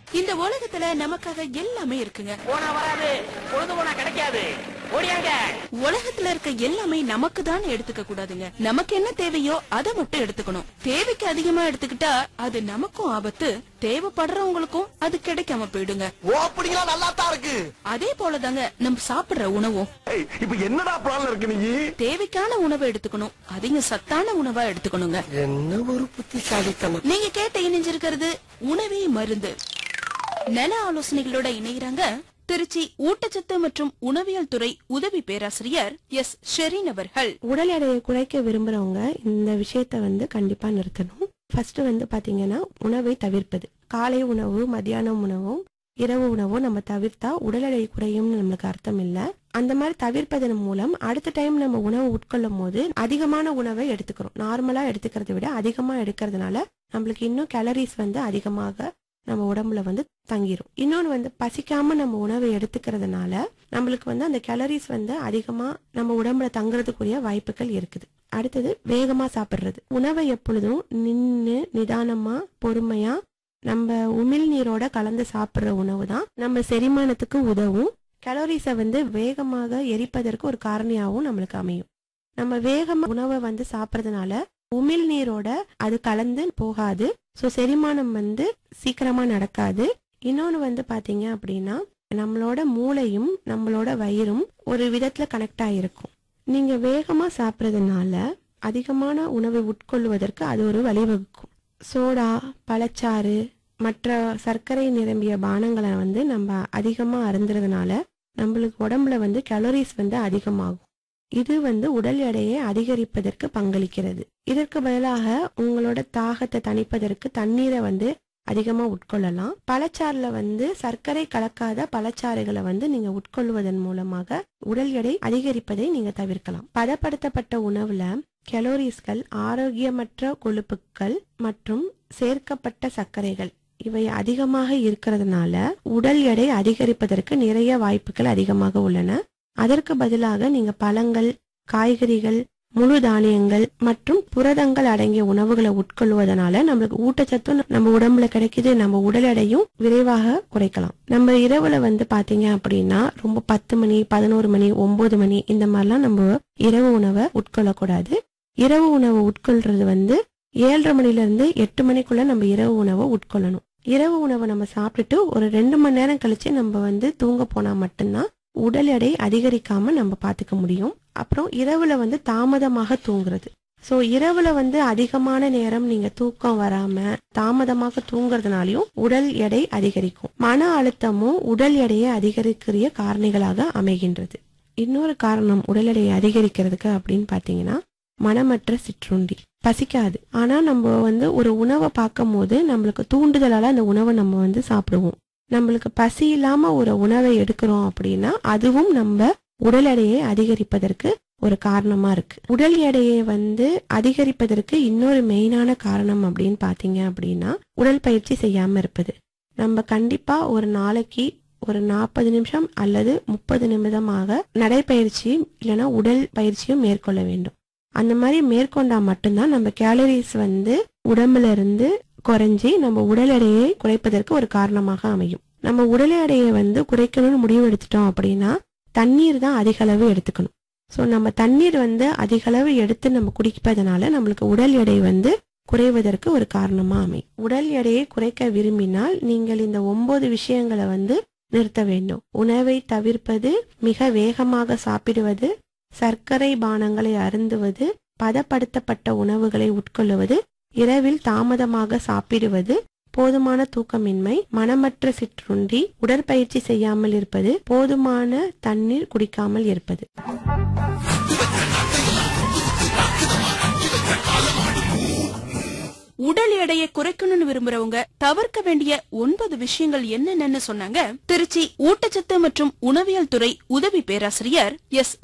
இந்த உலகத்துல நமக்காக எல்லாமே இருக்குங்க போனா வராது பொழுது போனா கிடைக்காது ஓடியாங்க உலகத்துல இருக்க எல்லாமே நமக்கு தான் எடுத்துக்க கூடாதுங்க நமக்கு என்ன தேவையோ அதை மட்டும் எடுத்துக்கணும் தேவைக்கு அதிகமா எடுத்துக்கிட்டா அது நமக்கும் ஆபத்து தேவைப்படுறவங்களுக்கும் அது கிடைக்காம போயிடுங்க ஓப்பனிங்களா நல்லா தான் இருக்கு அதே போலதாங்க நம்ம சாப்பிடுற உணவும் ஏய், இப்ப என்னடா பிளான்ல இருக்கு நீ தேவைக்கான உணவை எடுத்துக்கணும் அதிக சத்தான உணவா எடுத்துக்கணுங்க என்ன ஒரு புத்திசாலித்தனம் நீங்க கேட்ட இணைஞ்சிருக்கிறது உணவே மருந்து நல ஆலோசனைகளோட இணைகிறாங்க திருச்சி ஊட்டச்சத்து மற்றும் உணவியல் துறை உதவி பேராசிரியர் எஸ் ஷெரீன் அவர்கள் உடல் எடையை குறைக்க விரும்புறவங்க இந்த விஷயத்த வந்து கண்டிப்பா நிறுத்தணும் ஃபர்ஸ்ட் வந்து பாத்தீங்கன்னா உணவை தவிர்ப்பது காலை உணவு மத்தியானம் உணவும் இரவு உணவும் நம்ம தவிர்த்தா உடல் எடை குறையும்னு நம்மளுக்கு அர்த்தம் இல்ல அந்த மாதிரி தவிர்ப்பதன் மூலம் அடுத்த டைம் நம்ம உணவு உட்கொள்ளும் போது அதிகமான உணவை எடுத்துக்கிறோம் நார்மலா எடுத்துக்கிறதை விட அதிகமா எடுக்கிறதுனால நம்மளுக்கு இன்னும் கேலரிஸ் வந்து அதிகமாக நம்ம உடம்புல வந்து தங்கிரும் இன்னொன்று வந்து பசிக்காம நம்ம உணவை எடுத்துக்கிறதுனால நம்மளுக்கு வந்து அந்த கேலரிஸ் வந்து அதிகமா நம்ம உடம்புல தங்குறதுக்குரிய வாய்ப்புகள் இருக்குது அடுத்தது வேகமா சாப்பிடுறது உணவை எப்பொழுதும் நின்னு நிதானமா பொறுமையா நம்ம உமிழ்நீரோட கலந்து சாப்பிடுற உணவு தான் நம்ம செரிமானத்துக்கு உதவும் கலோரிஸை வந்து வேகமாக எரிப்பதற்கு ஒரு காரணியாகவும் நம்மளுக்கு அமையும் நம்ம வேகமா உணவை வந்து சாப்பிட்றதுனால உமிழ்நீரோட அது கலந்து போகாது ஸோ செரிமானம் வந்து சீக்கிரமா நடக்காது இன்னொன்று வந்து பாத்தீங்க அப்படின்னா நம்மளோட மூளையும் நம்மளோட வயிறும் ஒரு விதத்துல கனெக்ட் ஆகிருக்கும் நீங்க வேகமா சாப்பிட்றதுனால அதிகமான உணவை உட்கொள்வதற்கு அது ஒரு வழிவகுக்கும் சோடா பழச்சாறு மற்ற சர்க்கரை நிரம்பிய பானங்களை வந்து நம்ம அதிகமா அருந்துறதுனால நம்மளுக்கு உடம்புல வந்து கலோரிஸ் வந்து அதிகமாகும் இது வந்து உடல் எடையை அதிகரிப்பதற்கு பங்களிக்கிறது இதற்கு பதிலாக உங்களோட தாகத்தை தணிப்பதற்கு தண்ணீரை வந்து அதிகமா உட்கொள்ளலாம் பழச்சாறுல வந்து சர்க்கரை கலக்காத பழச்சாறுகளை வந்து நீங்க உட்கொள்வதன் மூலமாக உடல் எடை அதிகரிப்பதை நீங்க தவிர்க்கலாம் பதப்படுத்தப்பட்ட உணவுல கலோரிஸ்கள் ஆரோக்கியமற்ற கொழுப்புக்கள் மற்றும் சேர்க்கப்பட்ட சர்க்கரைகள் இவை அதிகமாக இருக்கிறதுனால உடல் எடை அதிகரிப்பதற்கு நிறைய வாய்ப்புகள் அதிகமாக உள்ளன அதற்கு பதிலாக நீங்க பழங்கள் காய்கறிகள் முழு தானியங்கள் மற்றும் புரதங்கள் அடங்கிய உணவுகளை உட்கொள்வதனால நம்மளுக்கு ஊட்டச்சத்தும் நம்ம உடம்புல கிடைக்குது நம்ம உடல் எடையும் விரைவாக குறைக்கலாம் நம்ம இரவுல வந்து பாத்தீங்க அப்படின்னா ரொம்ப பத்து மணி பதினோரு மணி ஒன்பது மணி இந்த மாதிரிலாம் நம்ம இரவு உணவை உட்கொள்ளக்கூடாது இரவு உணவு உட்கொள்றது வந்து ஏழரை மணில இருந்து எட்டு மணிக்குள்ள நம்ம இரவு உணவை உட்கொள்ளணும் இரவு உணவை நம்ம சாப்பிட்டுட்டு ஒரு ரெண்டு மணி நேரம் கழிச்சு நம்ம வந்து தூங்க போனா மட்டும்தான் உடல் எடை அதிகரிக்காம நம்ம பாத்துக்க முடியும் அப்புறம் இரவுல வந்து தாமதமாக தூங்குறது சோ இரவுல வந்து அதிகமான நேரம் நீங்க தூக்கம் வராம தாமதமாக தூங்குறதுனாலயும் உடல் எடை அதிகரிக்கும் மன அழுத்தமும் உடல் எடையை அதிகரிக்கிற காரணிகளாக அமைகின்றது இன்னொரு காரணம் உடல் எடையை அதிகரிக்கிறதுக்கு அப்படின்னு பாத்தீங்கன்னா மனமற்ற சிற்றுண்டி பசிக்காது ஆனா நம்ம வந்து ஒரு உணவை பார்க்கும் போது நம்மளுக்கு தூண்டுதலால அந்த உணவை நம்ம வந்து சாப்பிடுவோம் நம்மளுக்கு பசி இல்லாம ஒரு உணவை எடுக்கிறோம் அப்படின்னா அதுவும் நம்ம உடல் எடையை அதிகரிப்பதற்கு ஒரு காரணமா இருக்கு உடல் எடையை வந்து அதிகரிப்பதற்கு இன்னொரு மெயினான காரணம் அப்படின்னு பாத்தீங்க அப்படின்னா உடல் பயிற்சி செய்யாம இருப்பது நம்ம கண்டிப்பா ஒரு நாளைக்கு ஒரு நாற்பது நிமிஷம் அல்லது முப்பது நிமிடமாக நடைப்பயிற்சியும் இல்லைன்னா உடல் பயிற்சியும் மேற்கொள்ள வேண்டும் அந்த மாதிரி மேற்கொண்டா மட்டும்தான் நம்ம கேலரிஸ் வந்து உடம்புல இருந்து குறைஞ்சி நம்ம உடல் எடையை குறைப்பதற்கு ஒரு காரணமாக அமையும் நம்ம உடல் எடையை வந்து குறைக்கணும்னு முடிவு எடுத்துட்டோம் அப்படின்னா தண்ணீர் தான் அதிக அளவு எடுத்துக்கணும் ஸோ நம்ம தண்ணீர் வந்து அதிக அளவு எடுத்து நம்ம குடிப்பதனால நம்மளுக்கு உடல் எடை வந்து குறைவதற்கு ஒரு காரணமா அமையும் உடல் எடையை குறைக்க விரும்பினால் நீங்கள் இந்த ஒன்பது விஷயங்களை வந்து நிறுத்த வேண்டும் உணவை தவிர்ப்பது மிக வேகமாக சாப்பிடுவது சர்க்கரை பானங்களை அருந்துவது பதப்படுத்தப்பட்ட உணவுகளை உட்கொள்ளுவது இரவில் தாமதமாக சாப்பிடுவது போதுமான தூக்கமின்மை மனமற்ற சிற்றுண்டி உடற்பயிற்சி செய்யாமல் இருப்பது போதுமான தண்ணீர் குடிக்காமல் இருப்பது உடல் எடையை குறைக்கணும்னு விரும்புறவங்க தவிர்க்க வேண்டிய ஒன்பது விஷயங்கள் என்னென்னு சொன்னாங்க திருச்சி ஊட்டச்சத்து மற்றும் உணவியல் துறை உதவி பேராசிரியர் எஸ்